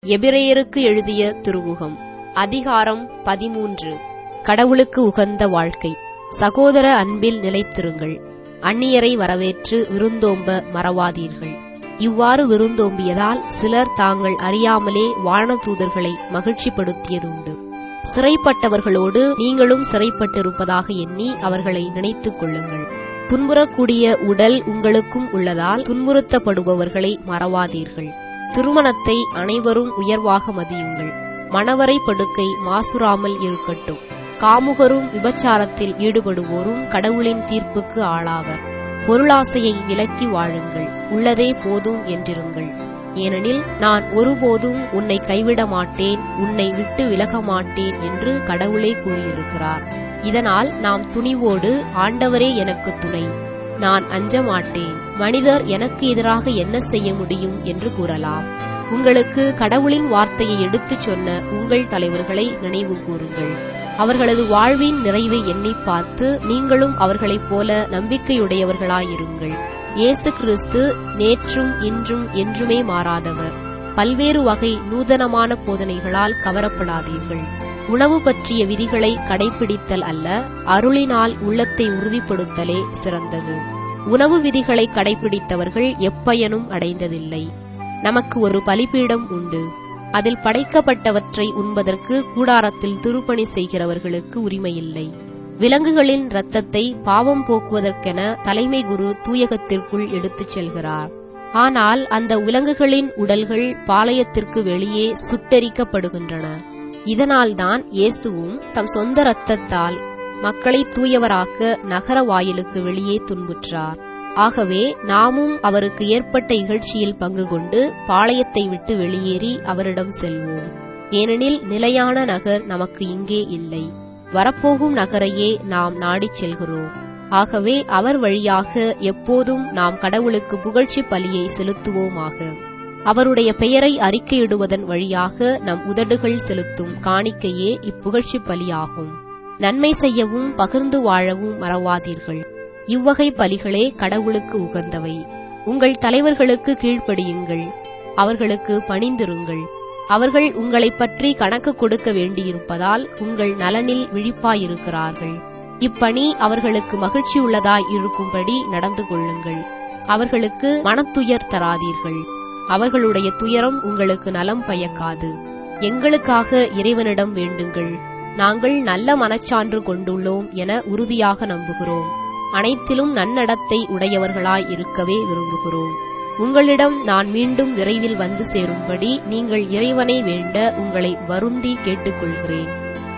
எபிரேயருக்கு எழுதிய திருமுகம் அதிகாரம் பதிமூன்று கடவுளுக்கு உகந்த வாழ்க்கை சகோதர அன்பில் நிலைத்திருங்கள் அந்நியரை வரவேற்று விருந்தோம்ப மறவாதீர்கள் இவ்வாறு விருந்தோம்பியதால் சிலர் தாங்கள் அறியாமலே வானதூதர்களை மகிழ்ச்சிப்படுத்தியதுண்டு சிறைப்பட்டவர்களோடு நீங்களும் சிறைப்பட்டிருப்பதாக எண்ணி அவர்களை நினைத்துக் கொள்ளுங்கள் துன்புறக்கூடிய உடல் உங்களுக்கும் உள்ளதால் துன்புறுத்தப்படுபவர்களை மறவாதீர்கள் திருமணத்தை அனைவரும் உயர்வாக மதியுங்கள் மணவரை படுக்கை மாசுராமல் இருக்கட்டும் காமுகரும் விபச்சாரத்தில் ஈடுபடுவோரும் கடவுளின் தீர்ப்புக்கு ஆளாவர் பொருளாசையை விலக்கி வாழுங்கள் உள்ளதே போதும் என்றிருங்கள் ஏனெனில் நான் ஒருபோதும் உன்னை கைவிட மாட்டேன் உன்னை விட்டு விலக மாட்டேன் என்று கடவுளே கூறியிருக்கிறார் இதனால் நாம் துணிவோடு ஆண்டவரே எனக்கு துணை நான் அஞ்ச மாட்டேன் மனிதர் எனக்கு எதிராக என்ன செய்ய முடியும் என்று கூறலாம் உங்களுக்கு கடவுளின் வார்த்தையை எடுத்துச் சொன்ன உங்கள் தலைவர்களை நினைவு கூறுங்கள் அவர்களது வாழ்வின் நிறைவை எண்ணி பார்த்து நீங்களும் அவர்களைப் போல நம்பிக்கையுடையவர்களாயிருங்கள் இயேசு கிறிஸ்து நேற்றும் இன்றும் என்றுமே மாறாதவர் பல்வேறு வகை நூதனமான போதனைகளால் கவரப்படாதீர்கள் உணவு பற்றிய விதிகளை கடைபிடித்தல் அல்ல அருளினால் உள்ளத்தை உறுதிப்படுத்தலே சிறந்தது உணவு விதிகளை கடைபிடித்தவர்கள் எப்பயனும் அடைந்ததில்லை நமக்கு ஒரு பலிபீடம் உண்டு அதில் படைக்கப்பட்டவற்றை உண்பதற்கு கூடாரத்தில் திருப்பணி செய்கிறவர்களுக்கு உரிமையில்லை விலங்குகளின் இரத்தத்தை பாவம் போக்குவதற்கென தலைமை குரு தூயகத்திற்குள் எடுத்துச் செல்கிறார் ஆனால் அந்த விலங்குகளின் உடல்கள் பாளையத்திற்கு வெளியே சுட்டெரிக்கப்படுகின்றன இதனால்தான் இயேசுவும் தம் சொந்த இரத்தத்தால் மக்களை தூயவராக்க நகர வாயிலுக்கு வெளியே துன்புற்றார் ஆகவே நாமும் அவருக்கு ஏற்பட்ட இகழ்ச்சியில் பங்கு கொண்டு பாளையத்தை விட்டு வெளியேறி அவரிடம் செல்வோம் ஏனெனில் நிலையான நகர் நமக்கு இங்கே இல்லை வரப்போகும் நகரையே நாம் நாடிச் செல்கிறோம் ஆகவே அவர் வழியாக எப்போதும் நாம் கடவுளுக்கு புகழ்ச்சி பலியை செலுத்துவோமாக அவருடைய பெயரை அறிக்கையிடுவதன் வழியாக நம் உதடுகள் செலுத்தும் காணிக்கையே இப்புகழ்ச்சி பலியாகும் நன்மை செய்யவும் பகிர்ந்து வாழவும் மறவாதீர்கள் இவ்வகை பலிகளே கடவுளுக்கு உகந்தவை உங்கள் தலைவர்களுக்கு கீழ்ப்படியுங்கள் அவர்களுக்கு பணிந்திருங்கள் அவர்கள் உங்களை பற்றி கணக்கு கொடுக்க வேண்டியிருப்பதால் உங்கள் நலனில் விழிப்பாயிருக்கிறார்கள் இப்பணி அவர்களுக்கு மகிழ்ச்சி உள்ளதாய் இருக்கும்படி நடந்து கொள்ளுங்கள் அவர்களுக்கு மனத்துயர் தராதீர்கள் அவர்களுடைய துயரம் உங்களுக்கு நலம் பயக்காது எங்களுக்காக இறைவனிடம் வேண்டுங்கள் நாங்கள் நல்ல மனச்சான்று கொண்டுள்ளோம் என உறுதியாக நம்புகிறோம் அனைத்திலும் நன்னடத்தை உடையவர்களாய் இருக்கவே விரும்புகிறோம் உங்களிடம் நான் மீண்டும் விரைவில் வந்து சேரும்படி நீங்கள் இறைவனை வேண்ட உங்களை வருந்தி கேட்டுக்கொள்கிறேன்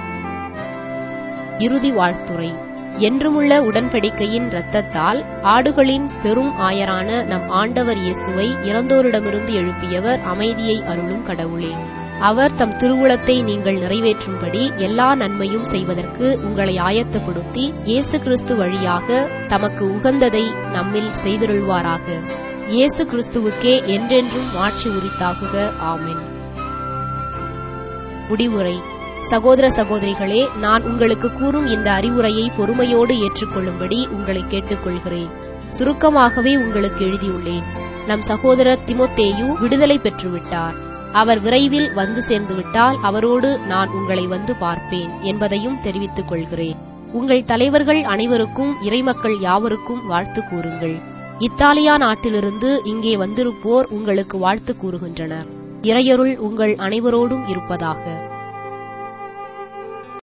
இறுதி வாழ்த்துரை என்றுமுள்ள உடன்படிக்கையின் இரத்தத்தால் ஆடுகளின் பெரும் ஆயரான நம் ஆண்டவர் இயேசுவை இறந்தோரிடமிருந்து எழுப்பியவர் அமைதியை அருளும் கடவுளே அவர் தம் திருவுளத்தை நீங்கள் நிறைவேற்றும்படி எல்லா நன்மையும் செய்வதற்கு உங்களை ஆயத்தப்படுத்தி இயேசு கிறிஸ்து வழியாக தமக்கு உகந்ததை நம்மில் செய்திருள்வாராக இயேசு கிறிஸ்துவுக்கே என்றென்றும் ஆட்சி உரித்தாகுக ஆமென் முடிவுரை சகோதர சகோதரிகளே நான் உங்களுக்கு கூறும் இந்த அறிவுரையை பொறுமையோடு ஏற்றுக்கொள்ளும்படி உங்களை கேட்டுக்கொள்கிறேன் சுருக்கமாகவே உங்களுக்கு எழுதியுள்ளேன் நம் சகோதரர் திமோத்தேயு விடுதலை பெற்றுவிட்டார் அவர் விரைவில் வந்து சேர்ந்துவிட்டால் அவரோடு நான் உங்களை வந்து பார்ப்பேன் என்பதையும் தெரிவித்துக் கொள்கிறேன் உங்கள் தலைவர்கள் அனைவருக்கும் இறைமக்கள் யாவருக்கும் வாழ்த்து கூறுங்கள் இத்தாலியா நாட்டிலிருந்து இங்கே வந்திருப்போர் உங்களுக்கு வாழ்த்து கூறுகின்றனர் இறையருள் உங்கள் அனைவரோடும் இருப்பதாக